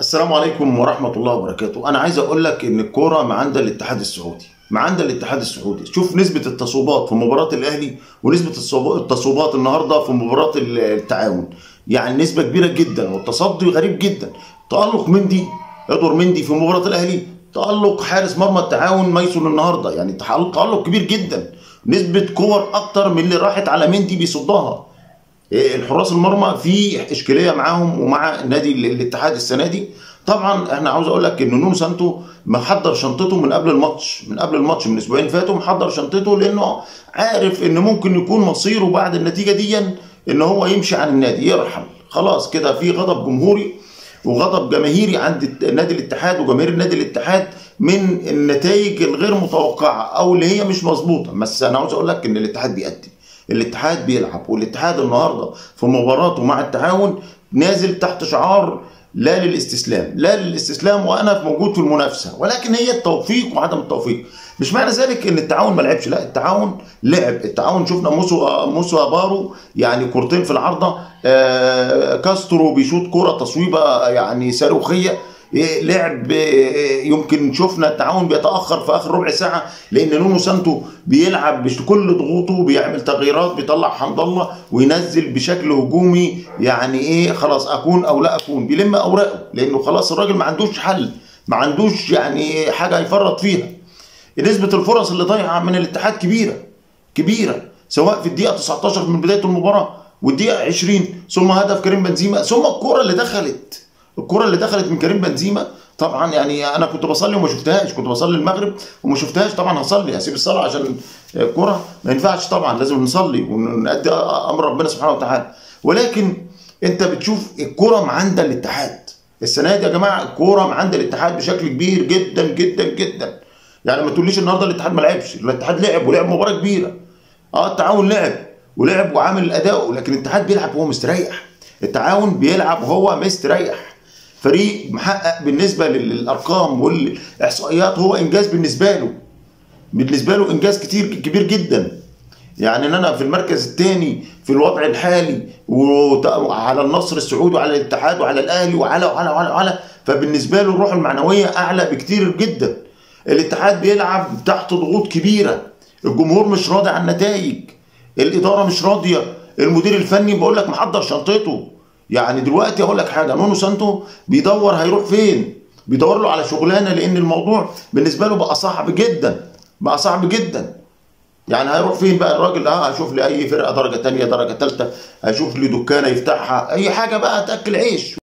السلام عليكم ورحمة الله وبركاته أنا عايز أقول لك إن الكورة ما عند الاتحاد السعودي ما عند الاتحاد السعودي شوف نسبة التصويبات في مباراة الأهلي ونسبة الصوب- التصويبات النهاردة في مباراة التعاون يعني نسبة كبيرة جدا والتصدي غريب جدا تألق مندي ادوار مندي في مباراة الأهلي تألق حارس مرمى التعاون ميسون النهاردة يعني تألق تألق كبير جدا نسبة كور أكتر من اللي راحت على مندي بيصدها إيه، الحراس المرمى في اشكاليه معاهم ومع نادي ال- الاتحاد السنه دي طبعا احنا عاوز اقول لك ان نونو سانتو محضر شنطته من قبل الماتش من قبل الماتش من اسبوعين فاتوا محضر شنطته لانه عارف ان ممكن يكون مصيره بعد النتيجه دي ان هو يمشي عن النادي يرحل خلاص كده في غضب جمهوري وغضب جماهيري عند الت- نادي الاتحاد وجماهير نادي الاتحاد من النتائج الغير متوقعه او اللي هي مش مظبوطه بس انا عاوز اقول لك ان الاتحاد بيقدم الاتحاد بيلعب والاتحاد النهارده في مباراته مع التعاون نازل تحت شعار لا للاستسلام لا للاستسلام وانا موجود في المنافسه ولكن هي التوفيق وعدم التوفيق مش معنى ذلك ان التعاون ما لعبش لا التعاون لعب التعاون شفنا موسو موسو بارو يعني كورتين في العارضه آه كاسترو بيشوط كره تصويبه يعني صاروخيه إيه، لعب إيه، يمكن شفنا التعاون بيتاخر في اخر ربع ساعه لان نونو سانتو بيلعب بكل ضغوطه بيعمل تغييرات بيطلع حمد الله وينزل بشكل هجومي يعني ايه خلاص اكون او لا اكون بيلم اوراقه لانه خلاص الراجل ما عندوش حل ما عندوش يعني حاجه يفرط فيها نسبه الفرص اللي ضايعه من الاتحاد كبيره كبيره سواء في الدقيقه 19 من بدايه المباراه والدقيقه 20 ثم هدف كريم بنزيما ثم الكره اللي دخلت الكره اللي دخلت من كريم بنزيما طبعا يعني انا كنت بصلي وما شفتهاش كنت بصلي المغرب وما شفتهاش طبعا هصلي هسيب الصلاه عشان الكره ما ينفعش طبعا لازم نصلي ونأدي امر ربنا سبحانه وتعالى ولكن انت بتشوف الكره معندة الاتحاد السنه دي يا جماعه الكوره معندة الاتحاد بشكل كبير جدا جدا جدا يعني ما تقوليش النهارده الاتحاد ما لعبش الاتحاد لعب ولعب مباراه كبيره اه التعاون لعب ولعب وعامل اداؤه لكن الاتحاد بيلعب وهو مستريح التعاون بيلعب وهو مستريح فريق محقق بالنسبه للارقام والاحصائيات هو انجاز بالنسبه له بالنسبه له انجاز كتير كبير جدا يعني ان انا في المركز الثاني في الوضع الحالي وعلى النصر السعودي وعلى الاتحاد وعلى الاهلي وعلى وعلى وعلى, وعلى فبالنسبه له الروح المعنويه اعلى بكتير جدا الاتحاد بيلعب تحت ضغوط كبيره الجمهور مش راضي عن النتائج الاداره مش راضيه المدير الفني بقول لك محضر شنطته يعني دلوقتي اقول لك حاجه نونو سانتو بيدور هيروح فين بيدور له على شغلانه لان الموضوع بالنسبه له بقى صعب جدا بقى صعب جدا يعني هيروح فين بقى الراجل اه هشوف لي اي فرقه درجه تانية درجه ثالثه هشوف لي دكانه يفتحها اي حاجه بقى تاكل عيش